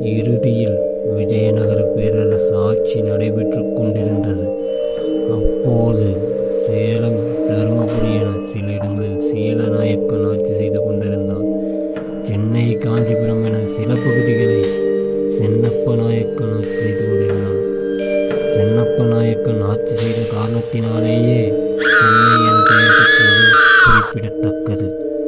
இறுதியில் விஜயநகர பேரரசு ஆட்சி நடைபெற்றுக் கொண்டிருந்தது அப்போது சேலம் தருமபுரி என சில இடங்களில் சீலநாயக்கன் ஆட்சி செய்து கொண்டிருந்தான் சென்னை காஞ்சிபுரம் என சில பகுதிகளை சென்னப்ப நாயக்கன் ஆட்சி செய்து கொண்டிருந்தான் சென்னப்ப நாயக்கன் ஆட்சி செய்த காரணத்தினாலேயே சென்னை என பெயர் பெற்றது குறிப்பிடத்தக்கது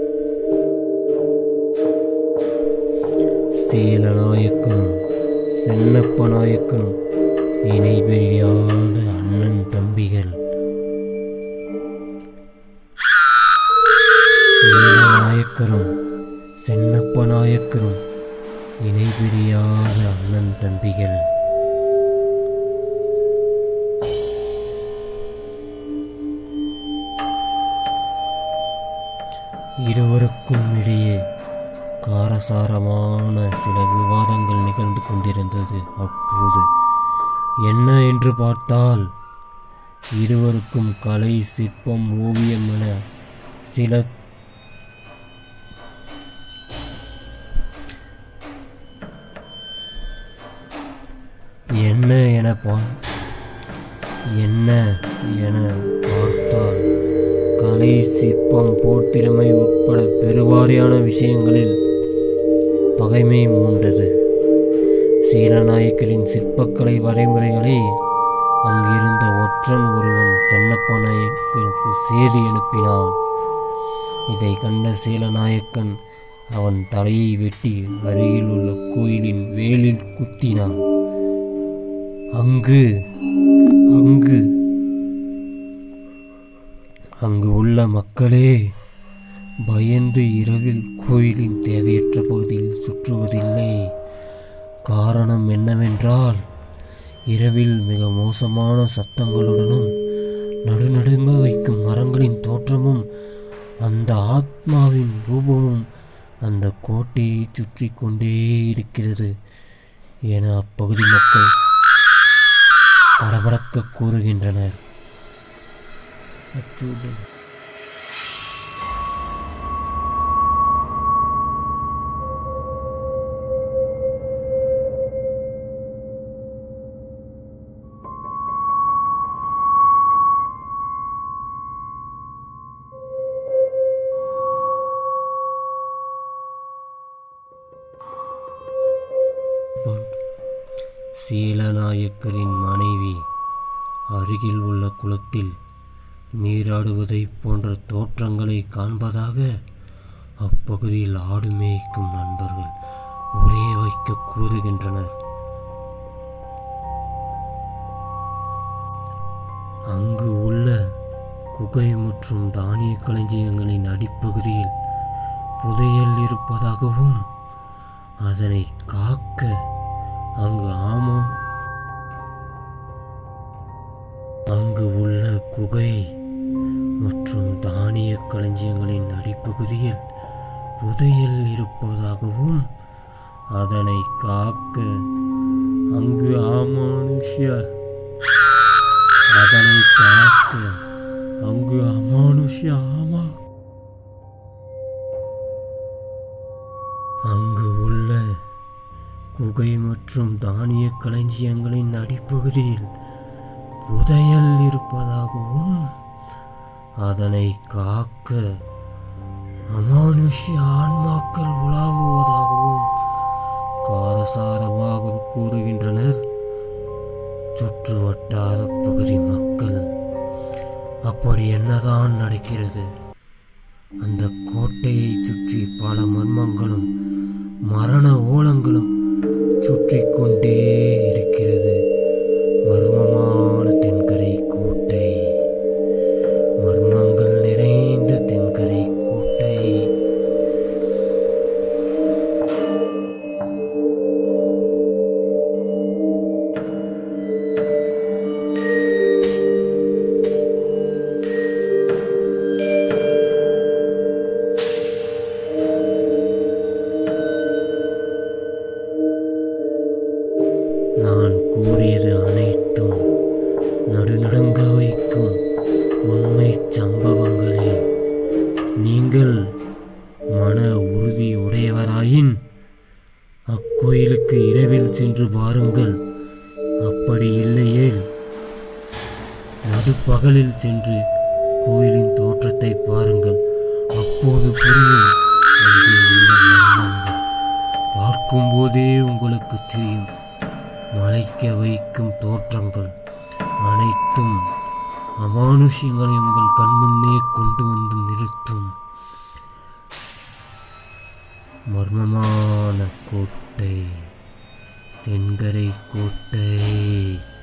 சீலநாயக்கனும் சென்னப்ப நாயக்கனும் இணை பிரியாத அண்ணன் தம்பிகள் சீலநாயக்கரும் சென்னப்ப நாயக்கரும் இணை பிரியாத அண்ணன் தம்பிகள் இருவருக்கும் இடையே காரசாரமான சில விவாதங்கள் நிகழ்ந்து கொண்டிருந்தது அப்போது என்ன என்று பார்த்தால் இருவருக்கும் கலை சிற்பம் ஓவியம் என சில என்ன என பா என்ன என பார்த்தால் கலை சிற்பம் போர்த்திறமை உட்பட பெருவாரியான விஷயங்களில் பகைமை மூண்டது சீலநாயக்கரின் சிற்பக்கலை வரைமுறைகளை அங்கிருந்த ஒற்றன் ஒருவன் சென்னப்ப நாயக்கனுக்கு செய்தி அனுப்பினான் இதை கண்ட சீலநாயக்கன் அவன் தலையை வெட்டி அருகில் உள்ள கோயிலின் வேலில் குத்தினான் அங்கு அங்கு அங்கு உள்ள மக்களே பயந்து இரவில் கோயிலின் தேவையற்ற பகுதியில் சுற்றுவதில்லை காரணம் என்னவென்றால் இரவில் மிக மோசமான சத்தங்களுடனும் நடுநடுங்க வைக்கும் மரங்களின் தோற்றமும் அந்த ஆத்மாவின் ரூபமும் அந்த கோட்டையை சுற்றி கொண்டே இருக்கிறது என அப்பகுதி மக்கள் படபடக்க கூறுகின்றனர் அச்சூழல் சீலநாயக்கரின் மனைவி அருகில் உள்ள குளத்தில் நீராடுவதைப் போன்ற தோற்றங்களை காண்பதாக அப்பகுதியில் ஆடு மேய்க்கும் நண்பர்கள் ஒரே வைக்க கூறுகின்றனர் அங்கு உள்ள குகை மற்றும் தானிய களஞ்சியங்களின் அடிப்பகுதியில் புதையல் இருப்பதாகவும் அதனை காக்க அங்கு ஆமோ அங்கு உள்ள குகை மற்றும் தானிய களஞ்சியங்களின் அடிப்பகுதியில் புதையல் இருப்பதாகவும் அதனை காக்க அங்கு அமானுஷ்ய அதனை காக்க அங்கு அமானுஷ்ய ஆமா அங்கு உள்ள குகை மற்றும் தானிய களஞ்சியங்களின் அடிப்பகுதியில் புதையல் இருப்பதாகவும் அதனை காக்க அமானுஷ்ய ஆன்மாக்கள் உலாவுவதாகவும் காரசாரமாக கூறுகின்றனர் சுற்று வட்டார பகுதி மக்கள் அப்படி என்னதான் நடக்கிறது அந்த கோட்டையை சுற்றி பல மர்மங்களும் மரண ஓலங்களும் சுற்றி கொண்டே இருக்கிறது மர்மமான தென்கரை கோட்டை மர்மங்கள் நிறைந்த தென்கரை கோட்டை நான் கூறியது அனைத்தும் நடுநடுங்க வைக்கும் உண்மை சம்பவங்களே நீங்கள் மன உறுதி உடையவராயின் அக்கோயிலுக்கு இரவில் சென்று பாருங்கள் அப்படி இல்லையேல் நடுப்பகலில் சென்று கோயிலின் தோற்றத்தை பாருங்கள் அப்போது புரியும் அங்கே உள்ள மர்மங்கள் பார்க்கும்போதே உங்களுக்கு தெரியும் மலைக்க வைக்கும் தோற்றங்கள் அனைத்தும் அமானுஷ்யங்களை உங்கள் கண்முன்னே கொண்டு வந்து நிறுத்தும் மர்மமான கோட்டை தென்கரை கோட்டை